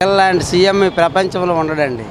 లాంటి సీఎం ఈ ప్రపంచంలో ఉండడండి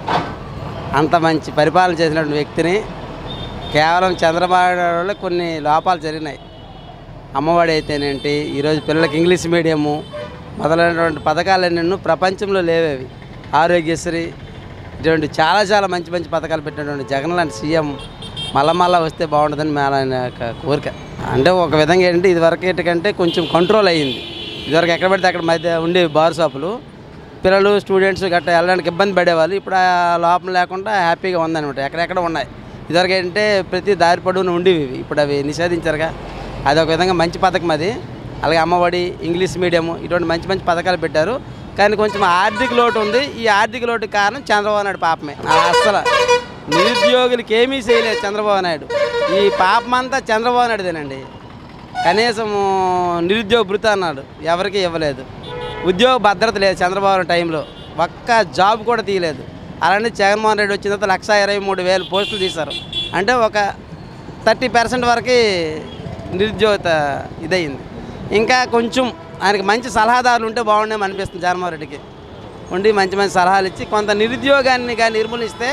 అంత మంచి పరిపాలన చేసినటువంటి వ్యక్తిని కేవలం చంద్రబాబు నాయుడు వల్ల కొన్ని లోపాలు జరిగినాయి అమ్మఒడి అయితేనేంటి ఈరోజు పిల్లలకి ఇంగ్లీష్ మీడియము మొదలైనటువంటి పథకాలన్నీ ప్రపంచంలో లేవేవి ఆరోగ్యశ్రీ ఇటువంటి చాలా చాలా మంచి మంచి పథకాలు పెట్టినటువంటి జగన్ లాంటి సీఎం మళ్ళా మళ్ళా వస్తే బాగుంటుందని మా ఆయన యొక్క కోరిక అంటే ఒక విధంగా ఏంటంటే ఇదివరకు ఏంటంటే కొంచెం కంట్రోల్ అయ్యింది ఇదివరకు ఎక్కడ పడితే అక్కడ మధ్య ఉండేవి బార్ షాపులు పిల్లలు స్టూడెంట్స్ గట్రా వెళ్ళడానికి ఇబ్బంది పడేవాళ్ళు ఇప్పుడు ఆ లోపం లేకుండా హ్యాపీగా ఉందన్నమాట ఎక్కడెక్కడ ఉన్నాయి ఇదివరకు ఏంటంటే ప్రతి దారి పొడవున ఉండేవి ఇవి. ఇప్పుడు అవి నిషేధించారుగా అది ఒక విధంగా మంచి పథకం అది అలాగే అమ్మఒడి ఇంగ్లీష్ మీడియం ఇటువంటి మంచి మంచి పథకాలు పెట్టారు కానీ కొంచెం ఆర్థిక లోటు ఉంది ఈ ఆర్థిక లోటు కారణం చంద్రబాబు నాయుడు పాపమే ఆ అస్సలు నిరుద్యోగులకి ఏమీ చేయలేదు చంద్రబాబు నాయుడు ఈ పాపం అంతా చంద్రబాబు నాయుడుదేనండి కనీసం నిరుద్యోగ భృతి అన్నాడు ఎవరికి ఇవ్వలేదు ఉద్యోగ భద్రత లేదు చంద్రబాబు నాయుడు టైంలో ఒక్క జాబ్ కూడా తీయలేదు అలానే జగన్మోహన్ రెడ్డి వచ్చిన తర్వాత లక్ష ఇరవై మూడు వేలు పోస్టులు తీశారు అంటే ఒక థర్టీ పర్సెంట్ వరకు నిరుద్యోగత ఇదయింది ఇంకా కొంచెం ఆయనకి మంచి సలహాదారులు ఉంటే బాగుండేమో అనిపిస్తుంది జగన్మోహన్ రెడ్డికి ఉండి మంచి మంచి సలహాలు ఇచ్చి కొంత నిరుద్యోగాన్ని కానీ నిర్మూలిస్తే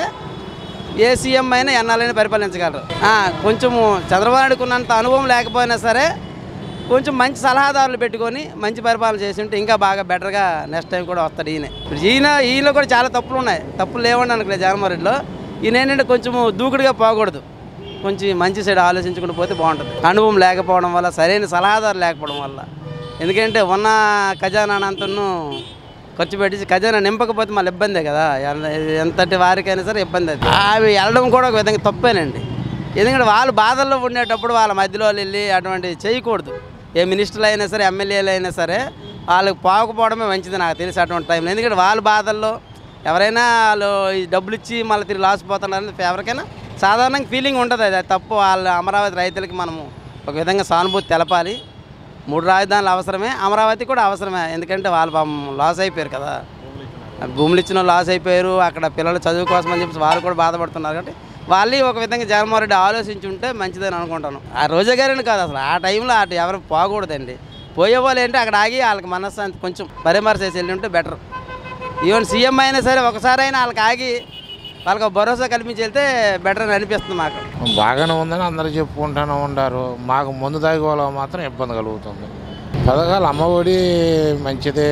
ఏ సీఎం అయినా ఎన్నాళ్ళైనా పరిపాలించగలరు ఆ, కొంచెము చంద్రబాబు నాయుడుకు ఉన్నంత అనుభవం లేకపోయినా సరే కొంచెం మంచి సలహాదారులు పెట్టుకొని మంచి పరిపాలన చేసి ఉంటే ఇంకా బాగా బెటర్గా నెక్స్ట్ టైం కూడా వస్తాడు ఈయన ఇప్పుడు ఈయన ఈయనలో కూడా చాలా తప్పులు ఉన్నాయి తప్పులు లేవండి అనుకోలేదు జగన్మోహన్ రెడ్డిలో ఈయన ఏంటంటే కొంచెము దూకుడుగా పోకూడదు కొంచెం మంచి సైడ్ ఆలోచించుకుంటూ పోతే బాగుంటుంది అనుభవం లేకపోవడం వల్ల సరైన సలహాదారు లేకపోవడం వల్ల ఎందుకంటే ఉన్న ఖజానా అంతను ఖర్చు పెట్టి ఖజానా నింపకపోతే మళ్ళీ ఇబ్బందే కదా ఎల్ల- ఎంతటి వారికైనా సరే ఇబ్బంది అది అవి వెళ్ళడం కూడా ఒక విధంగా తప్పేనండి ఎందుకంటే వాళ్ళు బాధల్లో ఉండేటప్పుడు వాళ్ళ మధ్యలో వెళ్ళి అటువంటి చేయకూడదు ఏ మినిస్టర్లు అయినా సరే ఎమ్మెల్యేలు అయినా సరే వాళ్ళకి పోకపోవడమే మంచిది నాకు తెలిసి అటువంటి టైంలో ఎందుకంటే వాళ్ళ బాధల్లో ఎవరైనా వాళ్ళు ఈ డబ్బులు ఇచ్చి మళ్ళీ తిరిగి లాస్ పోతున్నారని ఎవరికైనా సాధారణంగా ఫీలింగ్ ఉంటుంది అది అది తప్పు వాళ్ళ అమరావతి రైతులకి మనము ఒక విధంగా సానుభూతి తెలపాలి మూడు రాజధానులు అవసరమే అమరావతి కూడా అవసరమే ఎందుకంటే వాళ్ళు పాపం లాస్ అయిపోయారు కదా భూములు ఇచ్చిన వాళ్ళు లాస్ అయిపోయారు అక్కడ పిల్లలు చదువు కోసం అని చెప్పి వాళ్ళు కూడా బాధపడుతున్నారు కాబట్టి వాళ్ళు ఒక విధంగా జగన్మోహన్ రెడ్డి ఆలోచించి ఉంటే మంచిదని అనుకుంటాను ఆ రోజా గారిని కాదు అసలు ఆ టైంలో అటు ఎవరు పోకూడదండి పోయే వాళ్ళు ఏంటి అక్కడ ఆగి వాళ్ళకి మనశ్శాంతి కొంచెం పరామర్శ చేసి వెళ్ళి ఉంటే బెటర్ ఈవెన్ సీఎం అయినా సరే ఒకసారి అయినా వాళ్ళకి ఆగి వాళ్ళకి ఒక భరోసా కల్పించి వెళ్తే బెటర్ అని అనిపిస్తుంది మాకు బాగానే ఉందని అందరూ చెప్పుకుంటూనే ఉండారు మాకు ముందు దాగి వాళ్ళకి మాత్రం ఇబ్బంది కలుగుతుంది పథకాలు అమ్మఒడి మంచిదే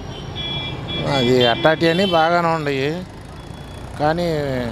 అది అట్టాటి అని బాగానే ఉన్నాయి కానీ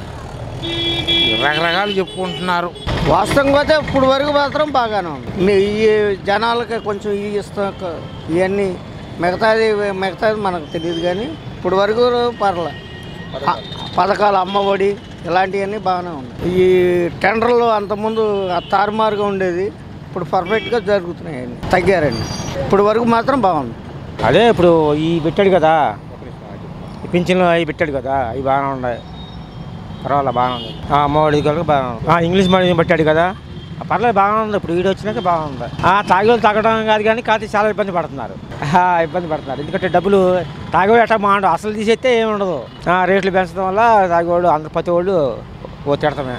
రకరకాలు చెప్పుకుంటున్నారు వాస్తవంగా అయితే ఇప్పుడు వరకు మాత్రం బాగానే ఉంది మీ- ఈ జనాలకి కొంచెం ఈ ఇస్తాం ఇవన్నీ మిగతాది మిగతాది మనకు తెలియదు కానీ ఇప్పుడు వరకు పర్లే ఆ, పథకాలు అమ్మఒడి ఇలాంటివన్నీ బాగానే ఉన్నాయి ఈ టెండర్లు అంతకుముందు తారుమారుగా ఉండేది ఇప్పుడు పర్ఫెక్ట్గా జరుగుతున్నాయి అన్నీ తగ్గారండి ఇప్పుడు వరకు మాత్రం బాగుంది అదే ఇప్పుడు ఈ పెట్టాడు కదా ఈ పింఛన్లు అవి పెట్టాడు కదా అవి బాగానే ఉన్నాయి పర్వాలేదు బాగానే ఉంది ఆ, అమ్మఒడి కనుక బాగానే ఉంది ఆ, ఇంగ్లీష్ మీడియం పెట్టాడు కదా ఆ, పర్లేదు బాగానే ఉంది ఇప్పుడు వీడు వచ్చినాక బాగుంది ఆ తాగేవాళ్ళు తాగడం కాదు కానీ కాదు చాలా ఇబ్బంది పడుతున్నారు ఆ, ఇబ్బంది పడుతున్నారు ఎందుకంటే డబ్బులు తాగేవాడు ఎట్లా బాగుండదు అసలు తీసేస్తే ఏమి ఉండదు ఆ, రేట్లు పెంచడం వల్ల తాగేవాడు అందరు ప్రతి వాళ్ళు ఓ తిడతామే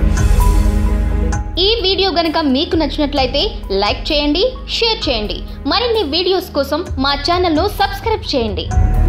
ఈ వీడియో గనుక మీకు నచ్చినట్లయితే లైక్ చేయండి షేర్ చేయండి మరిన్ని వీడియోస్ కోసం మా ఛానల్ను సబ్స్క్రైబ్ చేయండి